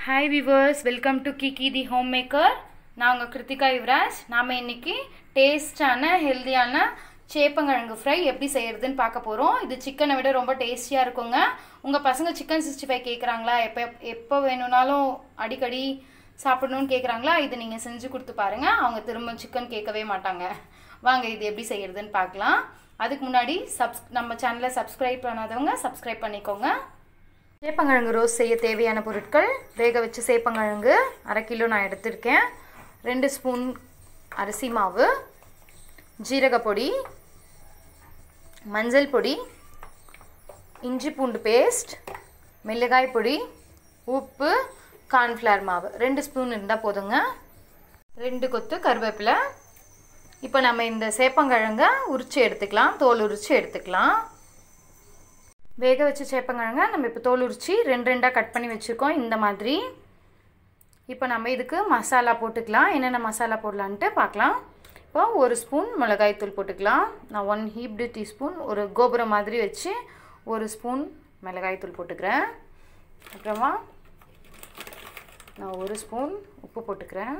hi viewers welcome to Kiki the home maker நான் உங்கள் கிருத்திகா யுவராஜ் நாம் இன்னைக்கு டேஸ்டான ஹெல்தியான சேப்பங்கிழங்கு ஃப்ரை எப்படி செய்யறதுன்னு பார்க்க போகிறோம் இது சிக்கனை விட ரொம்ப டேஸ்டியாக இருக்குங்க உங்கள் பசங்க சிக்கன் சிக்ஸ்டி ஃபைவ் கேட்குறாங்களா எப்போ எப்போ வேணும்னாலும் அடிக்கடி சாப்பிடணும்னு கேட்குறாங்களா இது நீங்கள் செஞ்சு கொடுத்து பாருங்கள் அவங்க திரும்ப சிக்கன் கேட்கவே மாட்டாங்க வாங்க இது எப்படி செய்யறதுன்னு பார்க்கலாம் அதுக்கு முன்னாடி சப்ஸ் நம்ம சேனலை சப்ஸ்கிரைப் பண்ணாதவங்க சப்ஸ்கிரைப் பண்ணிக்கோங்க சேப்பங்கிழங்கு ரோஸ் செய்ய தேவையான பொருட்கள் வேக வச்ச சேப்பங்கிழங்கு அரை கிலோ நான் எடுத்திருக்கேன் ரெண்டு ஸ்பூன் அரிசி மாவு ஜீரக பொடி மஞ்சள் பொடி இஞ்சி பூண்டு பேஸ்ட் மிளகாய் பொடி உப்பு கார்ன்ஃப்ளவர் மாவு ரெண்டு ஸ்பூன் இருந்தால் போதுங்க ரெண்டு கொத்து கருவேப்பிலை இப்போ நம்ம இந்த சேப்பங்கிழங்க உரித்து எடுத்துக்கலாம் தோல் உரித்து எடுத்துக்கலாம் வேக வச்ச சேப்பங்கிழங்க நம்ம இப்போ தோல் உரித்து ரெண்டு ரெண்டாக கட் பண்ணி வச்சுருக்கோம் இந்த மாதிரி இப்போ நம்ம இதுக்கு மசாலா போட்டுக்கலாம் என்னென்ன மசாலா போடலான்ட்டு பார்க்கலாம் இப்போ ஒரு ஸ்பூன் மிளகாய் தூள் போட்டுக்கலாம் நான் ஒன் ஹீப்டு டீஸ்பூன் ஒரு கோபுரம் மாதிரி வச்சு ஒரு ஸ்பூன் மிளகாய் தூள் போட்டுக்கிறேன் அப்புறமா நான் ஒரு ஸ்பூன் உப்பு போட்டுக்கிறேன்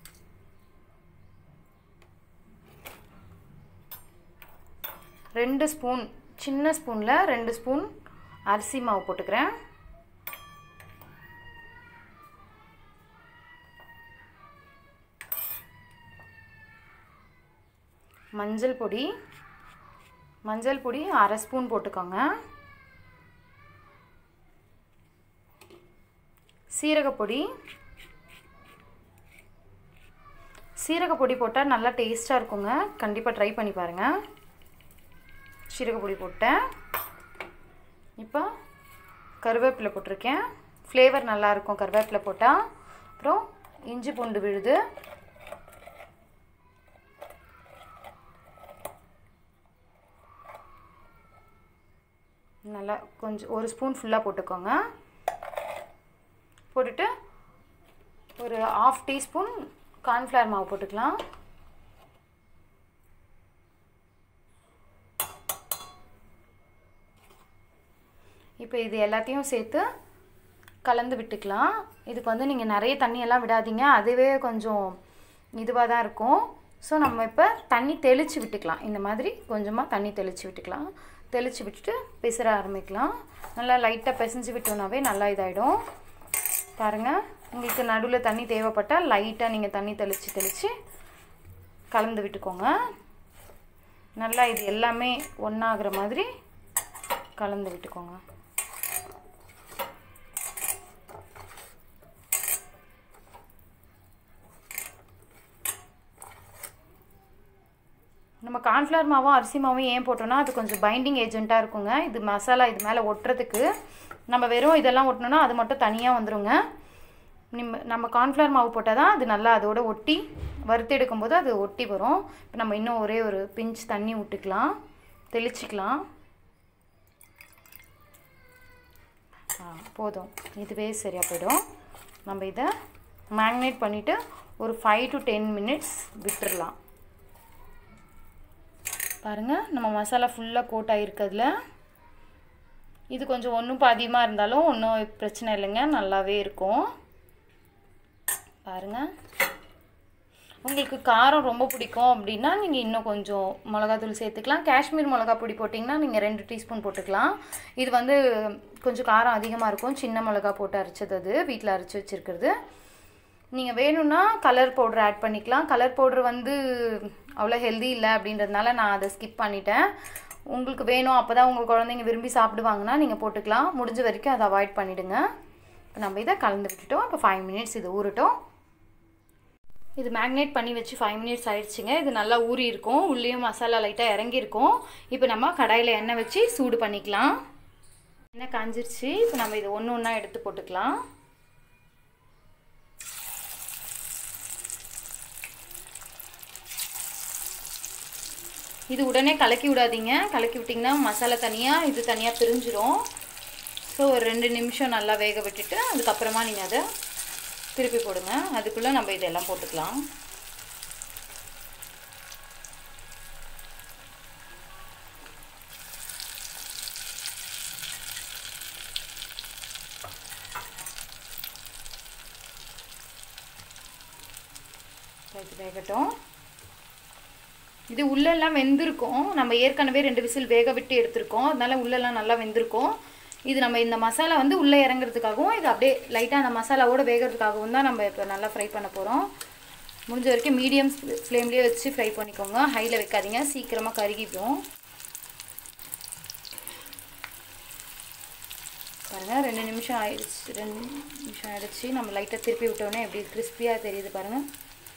ரெண்டு ஸ்பூன் சின்ன ஸ்பூனில் ரெண்டு ஸ்பூன் அரிசி மாவு போட்டுக்கிறேன் மஞ்சள் பொடி மஞ்சள் பொடி அரை ஸ்பூன் போட்டுக்கோங்க சீரகப்பொடி சீரகப்பொடி போட்டால் நல்லா டேஸ்ட்டாக இருக்குங்க கண்டிப்பாக ட்ரை பண்ணி பாருங்கள் சீரகப்பொடி போட்டேன் இப்போ கருவேப்பிலை போட்டிருக்கேன் ஃப்ளேவர் நல்லாயிருக்கும் கருவேப்பிலை போட்டால் அப்புறம் இஞ்சி பூண்டு விழுது நல்லா கொஞ்சம் ஒரு ஸ்பூன் ஃபுல்லாக போட்டுக்கோங்க போட்டுட்டு ஒரு ஆஃப் டீஸ்பூன் கார்ன்ஃப்ளவர் மாவு போட்டுக்கலாம் இப்போ இது எல்லாத்தையும் சேர்த்து கலந்து விட்டுக்கலாம் இதுக்கு வந்து நீங்கள் நிறைய தண்ணியெல்லாம் விடாதீங்க அதுவே கொஞ்சம் இதுவாக தான் இருக்கும் ஸோ நம்ம இப்போ தண்ணி தெளித்து விட்டுக்கலாம் இந்த மாதிரி கொஞ்சமாக தண்ணி தெளித்து விட்டுக்கலாம் தெளித்து விட்டுட்டு பிசற ஆரம்பிக்கலாம் நல்லா லைட்டாக பிசைஞ்சு விட்டோன்னாவே நல்லா இதாகிடும் பாருங்கள் உங்களுக்கு நடுவில் தண்ணி தேவைப்பட்டால் லைட்டாக நீங்கள் தண்ணி தெளித்து தெளித்து கலந்து விட்டுக்கோங்க நல்லா இது எல்லாமே ஒன்றாகிற மாதிரி கலந்து விட்டுக்கோங்க நம்ம கார்ன்ஃப்ளவர் மாவும் அரிசி மாவும் ஏன் போட்டோன்னா அது கொஞ்சம் பைண்டிங் ஏஜென்ட்டாக இருக்குங்க இது மசாலா இது மேலே ஒட்டுறதுக்கு நம்ம வெறும் இதெல்லாம் ஒட்டினோன்னா அது மட்டும் தனியாக வந்துடுங்க நம்ம நம்ம கார்ன்ஃப்ளவர் மாவு போட்டால் தான் அது நல்லா அதோட ஒட்டி வறுத்து எடுக்கும்போது அது ஒட்டி வரும் இப்போ நம்ம இன்னும் ஒரே ஒரு பிஞ்ச் தண்ணி விட்டுக்கலாம் தெளிச்சிக்கலாம் போதும் இதுவே சரியாக போயிடும் நம்ம இதை மேக்னேட் பண்ணிவிட்டு ஒரு ஃபைவ் டு டென் மினிட்ஸ் விட்டுடலாம் பாருங்கள் நம்ம மசாலா ஃபுல்லாக கோட் ஆகிருக்கிறதுல இது கொஞ்சம் ஒன்றும் பாதியமாக இருந்தாலும் ஒன்றும் பிரச்சனை இல்லைங்க நல்லாவே இருக்கும் பாருங்கள் உங்களுக்கு காரம் ரொம்ப பிடிக்கும் அப்படின்னா நீங்கள் இன்னும் கொஞ்சம் மிளகாத்தூள் சேர்த்துக்கலாம் காஷ்மீர் மிளகா பொடி போட்டிங்கன்னா நீங்கள் ரெண்டு டீஸ்பூன் போட்டுக்கலாம் இது வந்து கொஞ்சம் காரம் அதிகமாக இருக்கும் சின்ன மிளகா போட்டு அரைச்சது அது வீட்டில் அரைச்சி வச்சுருக்கிறது நீங்கள் வேணும்னா கலர் பவுடர் ஆட் பண்ணிக்கலாம் கலர் பவுடர் வந்து அவ்வளோ ஹெல்தி இல்லை அப்படின்றதுனால நான் அதை ஸ்கிப் பண்ணிட்டேன் உங்களுக்கு வேணும் அப்போ தான் உங்கள் குழந்தைங்க விரும்பி சாப்பிடுவாங்கன்னா நீங்கள் போட்டுக்கலாம் முடிஞ்ச வரைக்கும் அதை அவாய்ட் பண்ணிவிடுங்க இப்போ நம்ம இதை கலந்து விட்டுட்டோம் இப்போ ஃபைவ் மினிட்ஸ் இது ஊறட்டும் இது மேக்னேட் பண்ணி வச்சு ஃபைவ் மினிட்ஸ் ஆயிடுச்சுங்க இது நல்லா ஊறி இருக்கும் உள்ளேயும் மசாலா லைட்டாக இறங்கியிருக்கும் இப்போ நம்ம கடாயில் எண்ணெய் வச்சு சூடு பண்ணிக்கலாம் எண்ணெய் காஞ்சிருச்சு இப்போ நம்ம இது ஒன்று ஒன்றா எடுத்து போட்டுக்கலாம் இது உடனே கலக்கி விடாதீங்க கலக்கி விட்டிங்கன்னா மசாலா தனியாக இது தனியாக பிரிஞ்சிரும் ஸோ ஒரு ரெண்டு நிமிஷம் நல்லா வேக விட்டுட்டு அதுக்கப்புறமா நீங்கள் அதை திருப்பி போடுங்க அதுக்குள்ளே நம்ம இதெல்லாம் போட்டுக்கலாம் இது வேகட்டும் இது உள்ளெல்லாம் வெந்திருக்கும் நம்ம ஏற்கனவே ரெண்டு விசில் வேக விட்டு எடுத்திருக்கோம் அதனால உள்ளெல்லாம் நல்லா வெந்திருக்கும் இது நம்ம இந்த மசாலா வந்து உள்ளே இறங்குறதுக்காகவும் இது அப்படியே லைட்டாக அந்த மசாலாவோட வேகிறதுக்காகவும் தான் நம்ம இப்போ நல்லா ஃப்ரை பண்ண போகிறோம் முடிஞ்ச வரைக்கும் மீடியம் ஃப்ளேம்லேயே வச்சு ஃப்ரை பண்ணிக்கோங்க ஹையில் வைக்காதீங்க சீக்கிரமாக கருகிடும் பாருங்கள் ரெண்டு நிமிஷம் ஆயிடுச்சு ரெண்டு நிமிஷம் ஆயிடுச்சு நம்ம லைட்டாக திருப்பி விட்டோன்னே எப்படி கிறிஸ்பியாக தெரியுது பாருங்கள்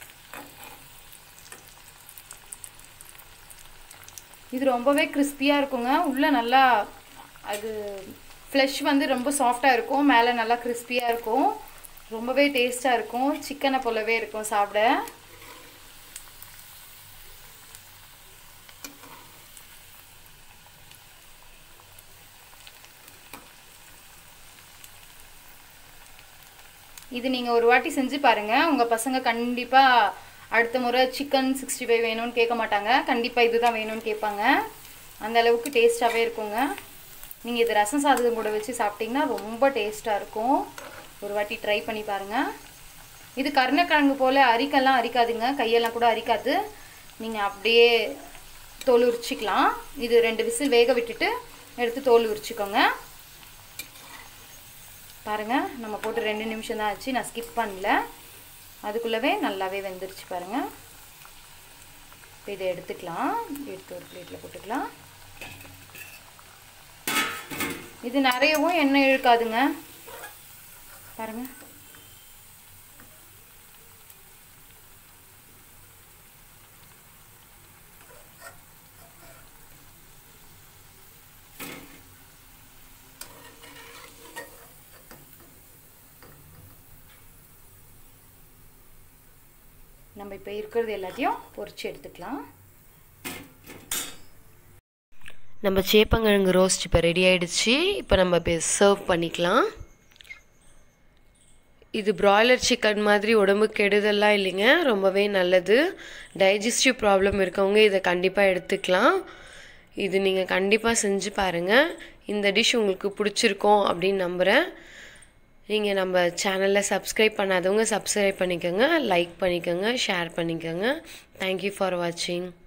இது ரொம்பவே கிறிஸ்பியாக இருக்குங்க உள்ளே நல்லா அது ஃப்ளஷ் வந்து ரொம்ப சாஃப்டாக இருக்கும் மேலே நல்லா கிறிஸ்பியாக இருக்கும் ரொம்பவே டேஸ்ட்டாக இருக்கும் சிக்கனை போலவே இருக்கும் சாப்பிட இது நீங்கள் ஒரு வாட்டி செஞ்சு பாருங்கள் உங்கள் பசங்க கண்டிப்பாக அடுத்த முறை சிக்கன் சிக்ஸ்டி ஃபைவ் வேணும்னு கேட்க மாட்டாங்க கண்டிப்பாக இதுதான் வேணும்னு கேட்பாங்க அந்த அளவுக்கு டேஸ்ட்டாகவே இருக்குங்க நீங்கள் இது ரசம் சாதம் கூட வச்சு சாப்பிட்டிங்கன்னா ரொம்ப டேஸ்ட்டாக இருக்கும் ஒரு வாட்டி ட்ரை பண்ணி பாருங்கள் இது கருணக்கிழங்கு போல் அரிக்கெல்லாம் அரிக்காதுங்க கையெல்லாம் கூட அரிக்காது நீங்கள் அப்படியே தோல் உரிச்சிக்கலாம் இது ரெண்டு விசில் வேக விட்டுட்டு எடுத்து தோல் உரிச்சிக்கோங்க பாருங்கள் நம்ம போட்டு ரெண்டு நிமிஷம் தான் ஆச்சு நான் ஸ்கிப் பண்ணல அதுக்குள்ளவே நல்லாவே வெந்துருச்சு பாருங்கள் இப்போ இதை எடுத்துக்கலாம் எடுத்து ஒரு பிளேட்டில் போட்டுக்கலாம் இது நிறையவும் எண்ணெய் இழுக்காதுங்க பாருங்க நம்ம இப்போ இருக்கிறது எல்லாத்தையும் பொரிச்சு எடுத்துக்கலாம் நம்ம சேப்பங்கிழங்கு ரோஸ்ட் இப்போ ரெடி ஆயிடுச்சு இப்போ நம்ம இப்போ சர்வ் பண்ணிக்கலாம் இது பிராய்லர் சிக்கன் மாதிரி உடம்பு கெடுதல்லாம் இல்லைங்க ரொம்பவே நல்லது டைஜஸ்டிவ் ப்ராப்ளம் இருக்கவங்க இதை கண்டிப்பாக எடுத்துக்கலாம் இது நீங்கள் கண்டிப்பாக செஞ்சு பாருங்கள் இந்த டிஷ் உங்களுக்கு பிடிச்சிருக்கோம் அப்படின்னு நம்புகிறேன் நீங்கள் நம்ம சேனலில் சப்ஸ்கிரைப் பண்ணாதவங்க சப்ஸ்கிரைப் பண்ணிக்கோங்க லைக் பண்ணிக்கோங்க ஷேர் பண்ணிக்கோங்க தேங்க்யூ ஃபார் வாட்சிங்